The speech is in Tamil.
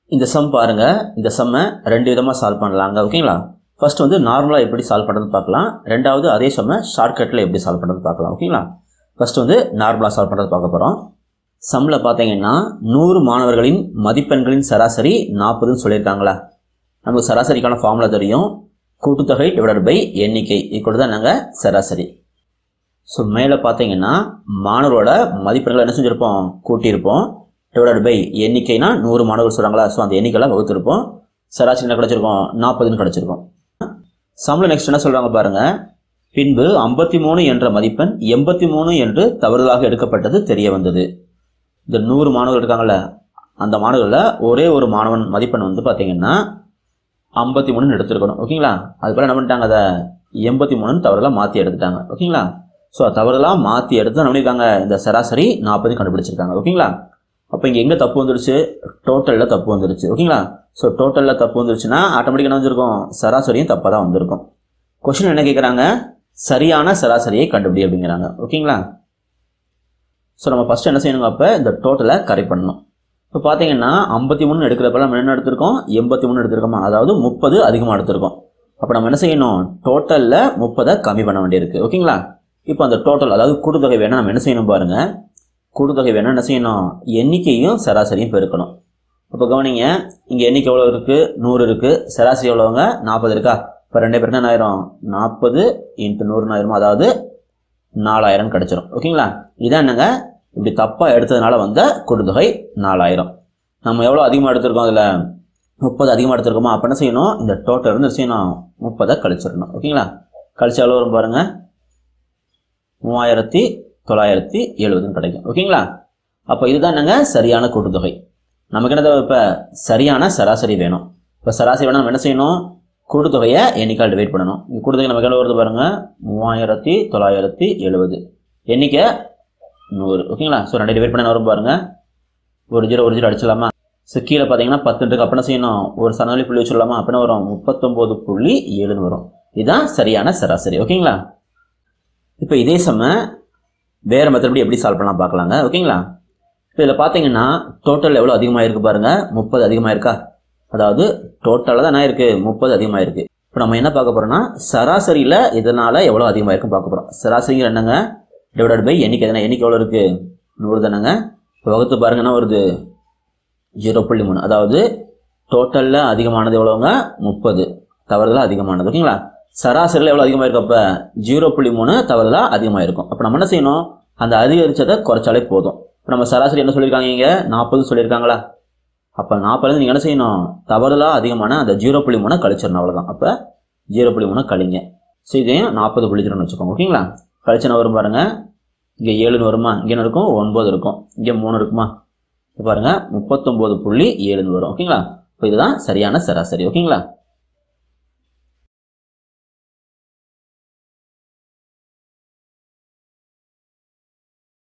இந்த சம் பாருங்க இந்த சம்மை ரெண்டு விதமாக சால்வ் பண்ணலாங்க ஓகேங்களா ஃபர்ஸ்ட் வந்து நார்மலாக எப்படி சால்வ் பண்ணுறது பார்க்கலாம் ரெண்டாவது அதே சம்மை ஷார்ட்கட்டில் எப்படி சால்வ் பண்ணுறது பார்க்கலாம் ஓகேங்களா ஃபர்ஸ்ட் வந்து நார்மலாக சால்வ் பண்ணுறது பார்க்க போகிறோம் சம்மில் பார்த்தீங்கன்னா நூறு மாணவர்களின் மதிப்பெண்களின் சராசரி நாற்பதுன்னு சொல்லியிருக்காங்களா நமக்கு சராசரிக்கான ஃபார்முலா தெரியும் கூட்டுத்தொகை டிவைடட் பை எண்ணிக்கை ஈக்குவல் தான் நாங்கள் சராசரி ஸோ மேலே பார்த்தீங்கன்னா மாணவரோட மதிப்பெண்களை என்ன செஞ்சுருப்போம் கூட்டியிருப்போம் டிவைடட் பை எண்ணிக்கைனா நூறு மாணவர்கள் சொல்கிறாங்களா ஸோ அந்த எண்ணிக்கையில் வகுத்திருப்போம் சராசரி என்ன கிடச்சிருக்கோம் நாற்பதுன்னு கிடச்சிருக்கோம் சம்மில் நெக்ஸ்ட் என்ன சொல்கிறாங்க பாருங்க பின்பு ஐம்பத்தி மூணு என்ற மதிப்பெண் எண்பத்தி மூணு என்று தவறுதலாக எடுக்கப்பட்டது தெரிய வந்தது இந்த நூறு மாணவர்கள் இருக்காங்கல்ல அந்த மாணவர்களில் ஒரே ஒரு மாணவன் மதிப்பெண் வந்து பார்த்தீங்கன்னா ஐம்பத்தி மூணுன்னு எடுத்துருக்கணும் ஓகேங்களா அதுக்கப்புறம் என்ன பண்ணிட்டாங்க அதை எண்பத்தி மூணுன்னு தவறுதலாக மாற்றி எடுத்துட்டாங்க ஓகேங்களா ஸோ தவறுதலாக மாற்றி எடுத்து என்ன பண்ணியிருக்காங்க இந்த சராசரி நாற்பது கண்டுபிடிச்சிருக்காங்க ஓகேங்களா அப்போ இங்கே எங்கே தப்பு வந்துருச்சு டோட்டலில் தப்பு வந்துருச்சு ஓகேங்களா ஸோ டோட்டலில் தப்பு வந்துருச்சுன்னா ஆட்டோமேட்டிக்காக என்ன வந்திருக்கும் சராசரியும் தப்பாக தான் வந்திருக்கும் கொஷின் என்ன கேட்குறாங்க சரியான சராசரியை கண்டுபிடி அப்படிங்கிறாங்க ஓகேங்களா ஸோ நம்ம ஃபஸ்ட்டு என்ன செய்யணுங்க அப்போ இந்த டோட்டலை கரெக்ட் பண்ணணும் இப்போ பார்த்தீங்கன்னா ஐம்பத்தி மூணு எடுக்கிறப்ப நம்ம என்ன எடுத்திருக்கோம் எண்பத்தி மூணு எடுத்திருக்கோமா அதாவது முப்பது அதிகமாக எடுத்திருக்கோம் அப்போ நம்ம என்ன செய்யணும் டோட்டலில் முப்பதை கம்மி பண்ண வேண்டியிருக்கு ஓகேங்களா இப்போ அந்த டோட்டல் அதாவது கூட்டுத்தொகை வேணால் நம்ம என்ன செய்யணும் பாருங்க கூட்டுத்தொகை வேணால் என்ன செய்யணும் எண்ணிக்கையும் சராசரியும் பெருக்கணும் இப்போ கவனிங்க இங்கே எண்ணிக்கை எவ்வளோ இருக்குது நூறு இருக்குது சராசரி எவ்வளோங்க நாற்பது இருக்கா இப்போ ரெண்டே பேருக்கு என்ன ஆயிரும் நாற்பது இன்ட்டு நூறுன்னு ஆயிரும் அதாவது நாலாயிரம் கிடச்சிரும் ஓகேங்களா இதான் என்னங்க இப்படி தப்பாக எடுத்ததுனால வந்த கூட்டுத்தொகை நாலாயிரம் நம்ம எவ்வளோ அதிகமாக எடுத்திருக்கோம் அதில் முப்பது அதிகமாக எடுத்திருக்கோமா அப்போ என்ன செய்யணும் இந்த டோட்டல் இருந்து என்ன செய்யணும் முப்பதை கழிச்சிடணும் ஓகேங்களா கழிச்சு எவ்வளோ வரும் பாருங்க மூவாயிரத்தி தொள்ளாயிரத்தி எழுபதுன்னு கிடைக்கும் ஓகேங்களா அப்போ இதுதான் என்னங்க சரியான கூட்டுத்தொகை நமக்கு என்ன இப்போ சரியான சராசரி வேணும் இப்போ சராசரி வேணால் நம்ம என்ன செய்யணும் கூட்டுத்தொகையை எண்ணிக்கால் டிவைட் பண்ணணும் இந்த கூட்டுத்தொகை நமக்கு என்ன வருது பாருங்க மூவாயிரத்தி தொள்ளாயிரத்தி எழுபது எண்ணிக்கை நூறு ஓகேங்களா ஸோ ரெண்டு டிவைட் பண்ண வரும் பாருங்க ஒரு ஜீரோ ஒரு ஜீரோ அடிச்சிடலாமா ஸோ கீழே பார்த்தீங்கன்னா பத்துன்றது அப்போ என்ன செய்யணும் ஒரு சனவெளி புள்ளி வச்சிடலாமா அப்போ என்ன வரும் முப்பத்தொம்போது புள்ளி ஏழுன்னு வரும் இதுதான் சரியான சராசரி ஓகேங்களா இப்போ இதே சம வேறு மெத்தட் எப்படி சால்வ் பண்ணலாம் பார்க்கலாங்க ஓகேங்களா இப்போ இதில் பார்த்தீங்கன்னா டோட்டல் எவ்வளோ அதிகமாக இருக்குது பாருங்க முப்பது அதிகமாக இருக்கா அதாவது டோட்டலாக தான் என்ன இருக்குது முப்பது அதிகமாக இருக்குது இப்போ நம்ம என்ன பார்க்க போகிறோம்னா சராசரியில் இதனால் எவ்வளோ அதிகமாக இருக்குன்னு பார்க்க போகிறோம் சராசரிங்கிற என்னங்க டிவைடட் பை எண்ணிக்கை தானே எண்ணிக்கை எவ்வளோ இருக்குது நூறு தானேங்க இப்போ வகுத்து பாருங்க என்ன வருது ஜீரோ புள்ளி மூணு அதாவது டோட்டலில் அதிகமானது எவ்வளோங்க முப்பது தவறுதலாக அதிகமானது ஓகேங்களா சராசரியில் எவ்வளோ அதிகமாக இருக்கும் அப்போ ஜீரோ புள்ளி மூணு தவறுதலாக அதிகமாக இருக்கும் அப்போ நம்ம என்ன செய்யணும் அந்த அதிகரிச்சதை குறைச்சாலே போதும் இப்போ நம்ம சராசரி என்ன சொல்லியிருக்காங்க இங்கே நாற்பது சொல்லியிருக்காங்களா அப்போ நாற்பதுலேருந்து நீங்கள் என்ன செய்யணும் தவறுதலாக அதிகமான அந்த ஜீரோ புள்ளி மூணை கழிச்சிடணும் அவ்வளோதான் அப்போ ஜீரோ புள்ளி மூணை கழிங்க ஸோ இதையும் நாற்பது புள்ளி ஜீரோன்னு வச்சுக்கோங்க ஓகேங்களா கழிச்சுனா வரும் பாருங்க இங்கே ஏழுன்னு வருமா இங்கே என்ன இருக்கும் ஒன்பது இருக்கும் இங்கே மூணு இருக்குமா இப்போ பாருங்க முப்பத்தொம்போது புள்ளி ஏழுன்னு வரும் ஓகேங்களா இப்போ இதுதான் சரியான சராசரி ஓகேங்களா